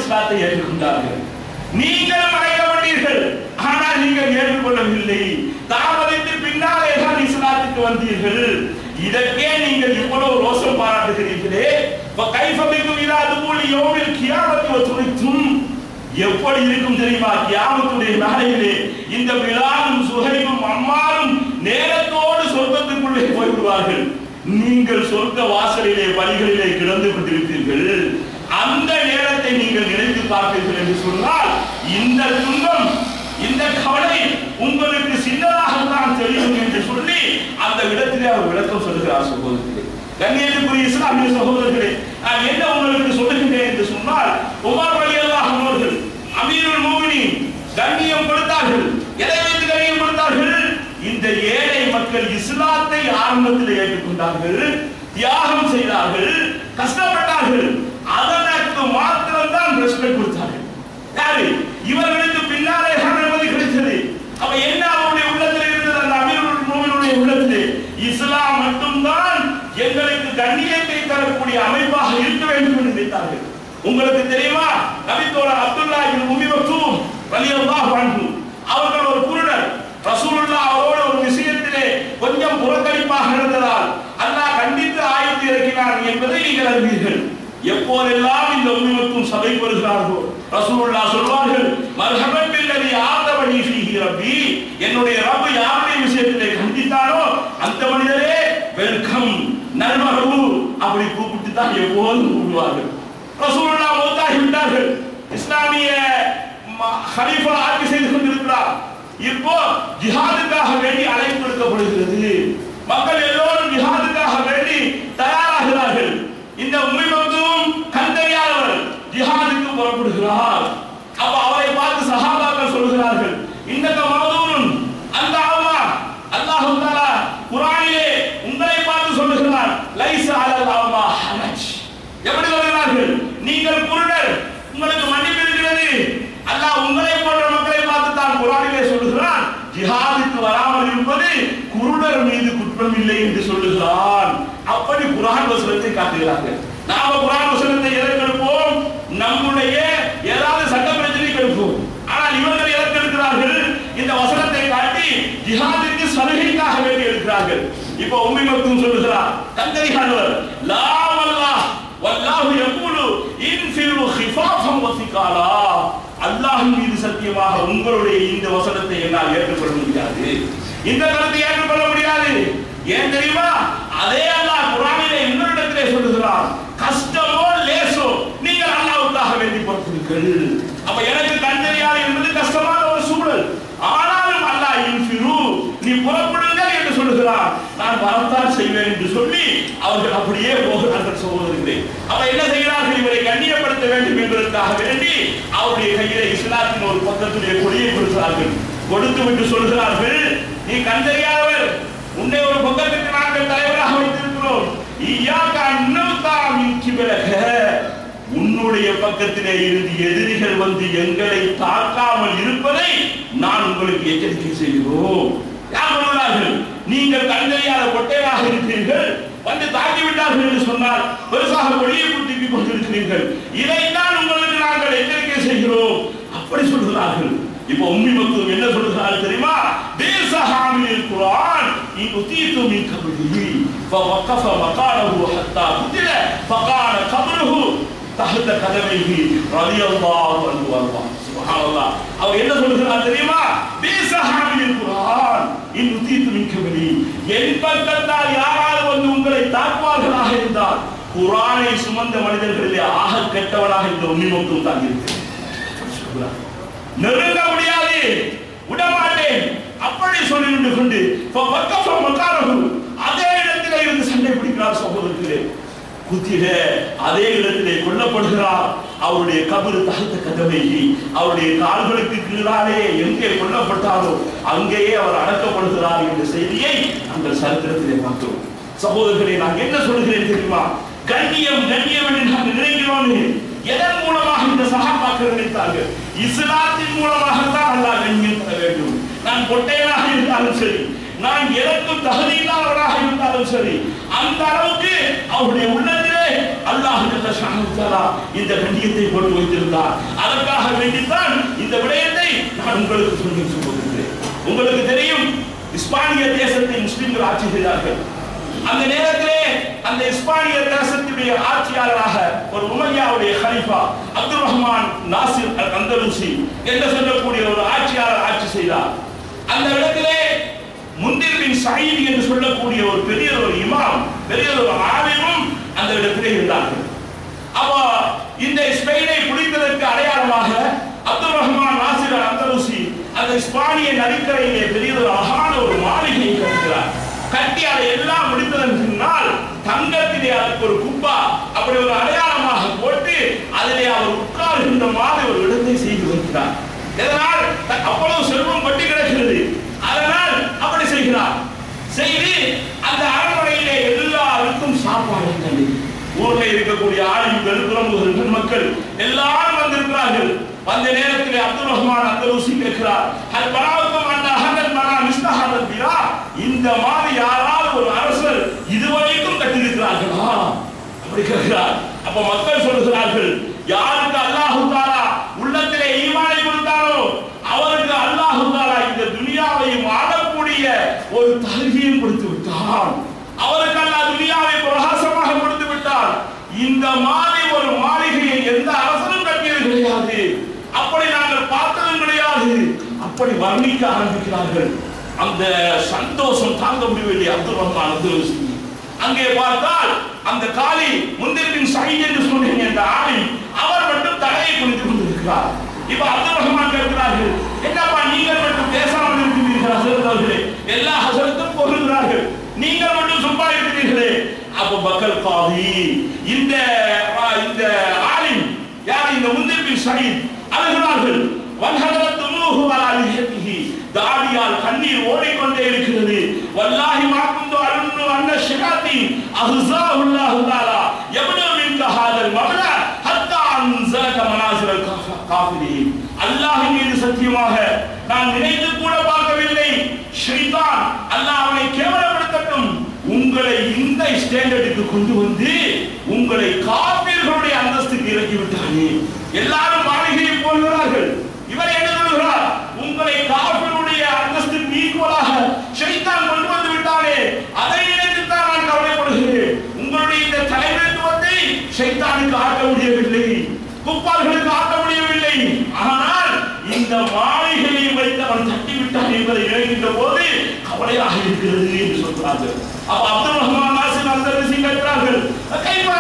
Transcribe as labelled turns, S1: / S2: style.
S1: இஸ்லாத்தை ஏற்றுக்கொண்டார்கள் நீங்களும் அழைக்கப்பட்டீர்கள் ஆனால் நீங்கள் ஏற்றுக்கொள்ளவில்லை தாமதித்து பின்னாலே தான் இஸ்லாத்துக்கு வந்தீர்கள் இதற்கே நீங்கள் இவ்வளவு ரோஷம் பாராட்டுகிறீர்களே கைஃபபிக்கும் இல்லாத போல் யோமில் கியாமத்து துணைத்தும் எப்படி இருக்கும் தெரியுமா கியாமத்துடைய நாளையிலே இந்த பிலாலும் சுஹைபும் அம்மாரும் நேரத்தோடு சொர்க்கத்துக்குள்ளே போய்விடுவார்கள் நீங்கள் சொர்க்க வாசலிலே வழிகளிலே கிடந்து கொண்டிருப்பீர்கள் அந்த நேரத்தை நீங்கள் நினைத்து பார்ப்பீர்கள் என்று சொன்னால் இந்த துன்பம் இந்த கவலை உங்களுக்கு சின்னதாகத்தான் தெரியும் என்று சொல்லி அந்த இடத்திலே அவர் விளக்கம் சொல்லுகிறார் சகோதரர்களே கண்ணியத்துக்குரிய இஸ்லாமிய சகோதரர்களே நான் என்ன உங்களுக்கு சொல்லுகின்றேன் என்று சொன்னால் உமர் வழியல்லாஹ் அவர்கள் அமீருல் மூமினின் கண்ணியம் கொடுத்தார்கள் எதை வைத்து கண்ணியம் கொடுத்தார்கள் இந்த ஏழை மக்கள் இஸ்லாத்தை ஆரம்பத்தில் ஏற்றுக்கொண்டார்கள் தியாகம் செய்தார்கள் கஷ்டப்பட்டார்கள் அதற்கு மாத்திரம்தான் ரெஸ்பெக்ட் கொடுத்தார்கள் யாரு இவர்களுக்கு பின்னாலே தான் அனுமதி கிடைத்தது அப்ப என்ன அவருடைய உள்ளத்தில் இருந்தது அந்த அமீருல் மூமினுடைய உள்ளத்தில் இஸ்லாம் மட்டும்தான் எங்களுக்கு கண்ணியத்தை தரக்கூடிய அமைப்பாக இருக்க வேண்டும் என்று நினைத்தார்கள் உங்களுக்கு தெரியுமா நபித்தோழர் அப்துல்லா இப்னு உம்மி மக்தூம் ரலியல்லாஹு அன்ஹு அவர்கள் ஒரு குருடர் ரசூலுல்லாஹ் அவரோடு ஒரு விஷயத்திலே கொஞ்சம் புறக்கணிப்பாக இருந்ததால் அல்லாஹ் கண்டித்து ஆயத்து இறக்கினார் என்பதை நீங்கள் அறிவீர்கள் எப்போதெல்லாம் இந்த உண்மைக்கும் சபைக்கு வருகிறார்களோ ரசூலுல்லாஹ் சொல்வார்கள் மர்ஹபன் பில்லதி ஆதவனி ஃபீஹி ரப்பி என்னுடைய ரப்பு யாருடைய விஷயத்திலே கண்டித்தாரோ அந்த மனிதரே வெல்கம் நல்வரவு அப்படி கூப்பிட்டு தான் எப்போதும் கூப்பிடுவார்கள் ரசூலுல்லாஹ் மௌத்தாகி விட்டார்கள் இஸ்லாமிய ம- ஹலீஃபா ஆட்சி செய்து கொண்டிருக்கிறார் இப்போ ஜிஹாதுக்காக வேண்டி அழைப்பு விடுக்கப்படுகிறது மக்கள் எல்லோரும் ஜிஹாதுக்காக வேண்டி தயாராகிறார்கள் இந்த உண்மை மருத்துவம் கண்டறியாதவர் ஜிஹாதுக்கு புறப்படுகிறார் அப்ப அவரை பார்த்து சஹாபாக்கள் சொல்கிறார்கள் இந்த மருதுவனும் அந்த அம்மா அல்லாஹ் தாலா குரானிலே உங்களை பார்த்து சொல்லுகிறார் லைச அலல் அம்மா ஹனஜ் எப்படி சொல்கிறார்கள் நீங்கள் குருடர் உங்களுக்கு மன்னிப்பு இருக்கிறது அல்லாஹ் உங்களை போன்ற மக்களை பார்த்து தான் குரானிலே சொல்லுகிறான் ஜிஹாதுக்கு வராமல் இருப்பது குருடர் மீது குற்றம் இல்லை என்று சொல்லுகிறான் அப்படி குரான் வசனத்தை காட்டுகிறார்கள் நாம குரான் வசனத்தை எதற்கு எடுப்போம் நம்முடைய ஏதாவது சட்ட பிரச்சனைக்கு எடுப்போம் ஆனால் இவர்கள் எதற்கு எடுக்கிறார்கள் இந்த வசனத்தை காட்டி ஜிஹாதிற்கு சலுகைக்காக வேண்டி எடுக்கிறார்கள் இப்போ உண்மை மருத்துவம் சொல்லுகிறார் தந்தையானவர் லா வல்லாஹ் வல்லாஹு யகூலு இன்ஃபிரு ஹிஃபாஃபம் வசிகாலா அல்லாஹ்வின் மீது சத்தியமாக உங்களுடைய இந்த வசனத்தை என்னால் ஏற்றுக்கொள்ள முடியாது இந்த கருத்தை ஏற்றுக்கொள்ள முடியாது ஏன் தெரியுமா அதே அல்லாஹ் குர்ஆனிலே இன்னொரு இடத்திலே சொல்லுகிறார் கஷ்டமோ லேசோ நீங்கள் அல்லாஹ்வுக்காக வேண்டி பொறுத்திருங்கள் அப்ப எனக்கு கண் தெரியாது என்பது கஷ்டமான ஒரு சூழல் ஆனாலும் அல்லாஹ் இன்ஃபிரு நீ புறப்படுங்கள் என்று சொல்லுகிறார் நான் வரத்தான் செய்வேன் என்று சொல்லி அவர்கள் அப்படியே போகிறார்கள் சகோதரர்களே அப்ப என்ன செய்கிறார்கள் இவரை கண்ணியப்படுத்த வேண்டும் என்பதற்காக வேண்டி அவருடைய கையிலே இஸ்லாத்தின் ஒரு பக்கத்துடைய கொடியை கொடுக்கிறார்கள் கொடுத்து விட்டு சொல்கிறார்கள் நீ கண்டறியாதவர் உன்னை ஒரு பக்கத்துக்கு நாங்கள் தலைவராக வைத்திருக்கிறோம் ஈயாக்கா இன்னும் மின் கிபிலக உன்னுடைய பக்கத்திலே இருந்து எதிரிகள் வந்து எங்களை தாக்காமல் இருப்பதை நான் உங்களுக்கு எச்சரிக்கை செய்கிறோம் யார் சொல்கிறார்கள் நீங்கள் கண்டறியாத கொட்டையாக இருக்கிறீர்கள் வந்து தாக்கி விட்டார்கள் என்று சொன்னால் பெருசாக ஒளியை குட்டிக்கு கொண்டிருக்கிறீர்கள் இதைத்தான் உங்களுக்கு நாங்கள் எச்சரிக்கை செய்கிறோம் அப்படி சொல்கிறார்கள் இப்போ உம்மி மக்தூம் என்ன சொல்கிறார்கள் தெரியுமா தேசஹாமில் குர்ஆன் இன் உதீது மின் கபலிஹி فوقف مقاله حتى قتل فقال قبره தஹத கதவைஹி ரலியல்லாஹு அன்ஹு வர்தா சுப்ஹானல்லாஹ் அவர் என்ன சொல்கிறார் தெரியுமா தேசஹாமில் குர்ஆன் இன் உதீது மின் கபலி என் பக்கத்தால் யாராவது வந்து உங்களை தாக்குவார்களாக இருந்தால் குர்ஆனை சுமந்த மனிதர்களிலே ஆக கெட்டவனாக இந்த உம்மி மக்தூம் தான் இருக்கிறார் நெருங்க முடியாது விடமாட்டேன் அப்படி சொல்லிவிட்டு கொண்டு வக்கஃப மக்காரஹு அதே இடத்திலே இருந்து சண்டை பிடிக்கிறார் சகோதரர்களே குத்திர அதே இடத்திலே கொல்லப்படுகிறார் அவருடைய கபரு தகுந்த கதவை அவருடைய கால்களுக்கு கீழாலே எங்கே கொல்லப்பட்டாரோ அங்கேயே அவர் அடக்கப்படுகிறார் என்ற செய்தியை நாங்கள் சரித்திரத்திலே பார்த்தோம் சகோதரர்களே நான் என்ன சொல்கிறேன் தெரியுமா கண்ணியம் கண்ணியம் என்று நாங்கள் நினைக்கிறோம் எதன் மூலமாக இந்த சகாபாக்கள் நினைத்தார்கள் இஸ்லாத்தின் மூலமாக தான் அல்லாஹ் கண்ணியம் தர வேண்டும் நான் கொட்டையனாக இருந்தாலும் சரி நான் எதற்கும் தகுதி இல்லாதவராக இருந்தாலும் சரி அந்த அளவுக்கு அவருடைய உள்ளத்திலே அல்லாஹ் ஜல்ல ஜல்லஷானுத்தாலா இந்த கண்ணியத்தை போட்டு வைத்திருந்தார் அதற்காக வேண்டித்தான் இந்த விடயத்தை நான் உங்களுக்கு சொல்லி சொல்லுகிறேன் உங்களுக்கு தெரியும் இஸ்பானிய தேசத்தை முஸ்லிம்கள் ஆட்சி செய்தார்கள் அந்த நேரத்திலே அந்த இஸ்பானிய தேசத்துடைய ஆட்சியாளராக ஒரு உமையாவுடைய ஹலிஃபா அப்துல் ரஹ்மான் நாசிர் அல் அந்தலுசி என்று சொல்லக்கூடிய ஒரு ஆட்சியாளர் ஆட்சி செய்தார் அந்த இடத்திலே முந்திர் பின் சயீத் என்று சொல்லக்கூடிய ஒரு பெரிய ஒரு இமாம் பெரிய ஒரு ஆலிமும் அந்த இடத்திலே இருந்தார்கள் அப்ப இந்த ஸ்பெயினை பிடித்ததற்கு அடையாளமாக அப்துல் ரஹ்மான் நாசிர் அல் அந்தலுசி அந்த இஸ்பானிய நதிக்கரையிலே பெரிய ஒரு அழகான ஒரு மாளிகை கட்டுகிறார் கட்டி அதை எல்லாம் முடித்ததன் பின்னால் தங்கத்திலே அதற்கு ஒரு குப்பா அப்படி ஒரு அடையாளமாக போட்டு அதிலே அவர் உட்கார்கின்ற மாதிரி ஒரு இடத்தை செய்து வைக்கிறார் இதனால் த- அவ்வளவு செல்வம் பட்டி கிடக்கிறது அதனால் அப்படி செய்கிறார் செய்து அந்த அரண்மனையிலே எல்லாருக்கும் சாப்பாடு தண்ணி ஊர்ல இருக்கக்கூடிய ஆளுங்கள் பிரமுகர்கள் மக்கள் எல்லாரும் வந்திருக்கிறார்கள் வந்த நேரத்தில் அப்துல் ரஹ்மான் அந்தலூசி கேட்கிறார் அது பராவுக்கும் அந்த அகந்தன் மகா மிஸ்தஹாதன் பிரா இந்த மாதிரி யாராவது ஒரு அரசர் இதுவரைக்கும் கட்டியிருக்கிறார்களா அப்படி கேட்கிறார் அப்ப மக்கள் சொல்லுகிறார்கள் யாருக்கு அல்லாஹு தாலா உள்ளத்திலே ஈமானை கொடுத்தாரோ அவருக்கு அல்லாஹு தாலா இந்த துனியாவையும் ஆளக்கூடிய ஒரு தகுதியும் கொடுத்து விட்டான் அவருக்கு அல்லாஹ் துனியாவை பிரகாசமாக கொடுத்து விட்டார் இந்த மாதிரி ஒரு மாளிகையை எந்த அரசனும் கட்டியது கிடையாது அப்படி நாங்கள் பார்த்ததும் கிடையாது அப்படி வர்ணிக்க ஆரம்பிக்கிறார்கள் அந்த சந்தோஷம் தாங்க முடியவில்லை அப்துல் ரஹ்மான் அப்துல் ரஷீத். அங்கே பார்த்தால் அந்த காலி முந்திரின் சைட் என்று சொன்னீங்க அந்த ஆளி அவர் மட்டும் தலையை குளித்துக் கொண்டிருக்கிறார் இப்ப அப்துல் ரஹ்மான் கேட்கிறார்கள் என்னப்பா நீங்கள் மட்டும் பேசாமல் இருக்கிறீர்கள் ஹசரத் அவர்களே எல்லா ஹசரத்தும் பொருள்கிறார்கள் நீங்கள் மட்டும் சும்மா இருக்கிறீர்களே அப்ப பக்கல் காதி இந்த ஆ, இந்த ஆலிம் யார் இந்த முந்திரின் சைட் அழுகிறார்கள் வன்ஹதரத் துமுஹு அலா லிஹியத்திஹி தாடியால் கண்ணீர் ஓடிக்கொண்டே இருக்கிறது வல்லாஹி மா குந்து அருன்னு அன்ன ஷிகாத்தி அஹ்ஸாஹு அல்லாஹு தஆலா யப்னு மின்க ஹாதல் மப்லா ஹத்தா அன்ஸலக மனாசிரல் காஃபிரின் அல்லாஹ் மீது சத்தியமாக நான் நினைத்து கூட பார்க்கவில்லை ஷைத்தான் அல்லாஹ் அவனை கேவலப்படுத்தட்டும் உங்களை இந்த ஸ்டாண்டர்டுக்கு கொண்டு வந்து உங்களை காப்பீர்களுடைய அந்தஸ்துக்கு இறக்கி விட்டானே எல்லாரும் மாளிகையை போகிறார்கள் இவர் என்ன சொல்கிறார் உங்களை காப்பீருடைய அந்தஸ்துக்கு ஈக்குவலாக ஷைத்தான் கொண்டு வந்து விட்டானே அதை நினைத்துத்தான் நான் கவலைப்படுகிறேன் உங்களுடைய இந்த தலைமைத்துவத்தை ஷைத்தானுக்கு ஆட்ட முடியவில்லை குப்பார்களுக்கு ஆட்ட முடியவில்லை ஆனால் இந்த மாளிகையை வைத்து அவன் தட்டிவிட்டான் என்பதை நினைக்கின்ற போது கவலையாக இருக்கிறது என்று சொல்கிறார்கள் அப்ப அப்துல் ரஹ்மான் நாசிர் அந்த கேட்கிறார்கள் கைப்பா